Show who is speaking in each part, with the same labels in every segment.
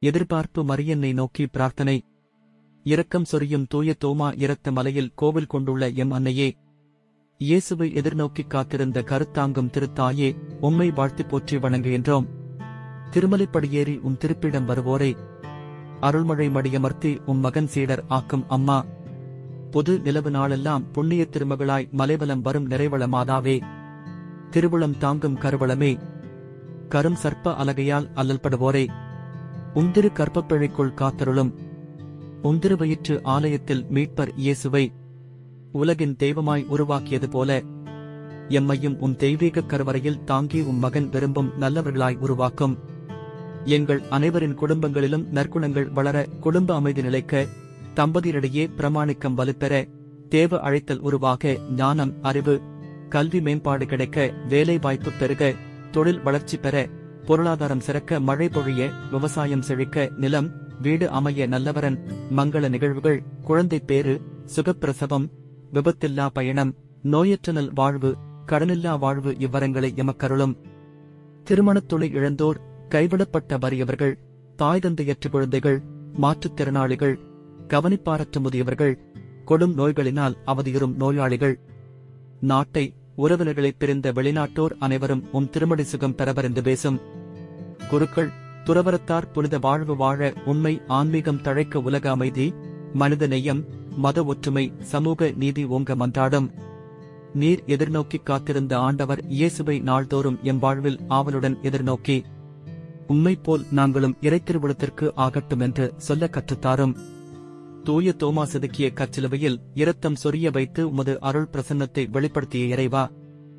Speaker 1: எதிர்பார்ப்பு மரியன்னை நோக்கி பிரார்த்தனை இரக்கம் சொரியும் தூய தோமா இரத்த மலையில் கோவில் கொண்டுள்ள எம் அன்னையே இயேசுவை எதிர்நோக்கிக் காத்திருந்த கருத்தாங்கும் திருத்தாயே உம்மை வாழ்த்தி போற்றி வணங்குகின்றோம் திருமலைப்படியேறி உம் திருப்பிடம் வருவோரே அருள்மழை மடியமர்த்தி உம் மகன் சீடர் ஆக்கும் அம்மா பொது நிலவு நாளெல்லாம் புண்ணிய திருமகளாய் மலைவலம் வரும் நிறைவள மாதாவே திருவுளம் தாங்கும் கருவளமே கரும் சர்ப்ப அலகையால் அல்லல்படுவோரே உந்திரு கற்பப்பிழைக்குள் காத்தருளும் உந்திரு வயிற்று ஆலயத்தில் மீட்பர் இயேசுவை உலகின் தெய்வமாய் உருவாக்கியது போல எம்மையும் உம் தெய்வீக கருவறையில் தாங்கி உம் மகன் விரும்பும் நல்லவர்களாய் உருவாக்கும் எங்கள் அனைவரின் குடும்பங்களிலும் நற்குணங்கள் வளர குடும்ப அமைதி நிலைக்க தம்பதியரிடையே பிரமாணிக்கம் வலுப்பெற தேவ அழைத்தல் உருவாக ஞானம் அறிவு கல்வி மேம்பாடு கிடைக்க வேலை வாய்ப்பு பெருக தொழில் வளர்ச்சி பெற பொருளாதாரம் சிறக்க மழை பொழிய விவசாயம் செழிக்க நிலம் வீடு அமைய நல்லவரன் மங்கள நிகழ்வுகள் குழந்தை பேறு சுகப்பிரசவம் விபத்தில்லா பயணம் நோயற்ற நல் வாழ்வு கடனில்லா வாழ்வு இவ்வரங்களை எமக்கருளும் திருமணத் தொழில் இழந்தோர் கைவிடப்பட்ட வறியவர்கள் தாய் தந்தையற்ற குழந்தைகள் மாற்றுத்திறனாளிகள் கவனிப்பாரற்ற முதியவர்கள் கொடும் நோய்களினால் அவதியுறும் நோயாளிகள் நாட்டை உறவினர்களைப் பிரிந்த வெளிநாட்டோர் அனைவரும் உம் திருமடி சுகம் பெறவறிந்து பேசும் குருக்கள் துறவரத்தார் புனித வாழ்வு வாழ உண்மை ஆன்மீகம் தழைக்க உலக அமைதி மனித நேயம் மத ஒற்றுமை சமூக நீதி ஓங்க மன்றாடும் நீர் எதிர்நோக்கிக் காத்திருந்த ஆண்டவர் இயேசுவை நாள்தோறும் எம் வாழ்வில் ஆவலுடன் எதிர்நோக்கி உம்மை போல் நாங்களும் இறைத்திருவுளத்திற்கு ஆகட்டும் என்று சொல்ல கற்றுத்தாரும் தூய தோமா செதுக்கிய கச்சிலுவையில் இரத்தம் சொரிய வைத்து உமது அருள் பிரசன்னத்தை வெளிப்படுத்திய இறைவா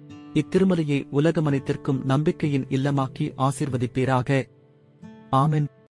Speaker 1: இத்திருமலையை உலகமனைத்திற்கும் நம்பிக்கையின் இல்லமாக்கி ஆசிர்வதிப்பீராக ஆமென்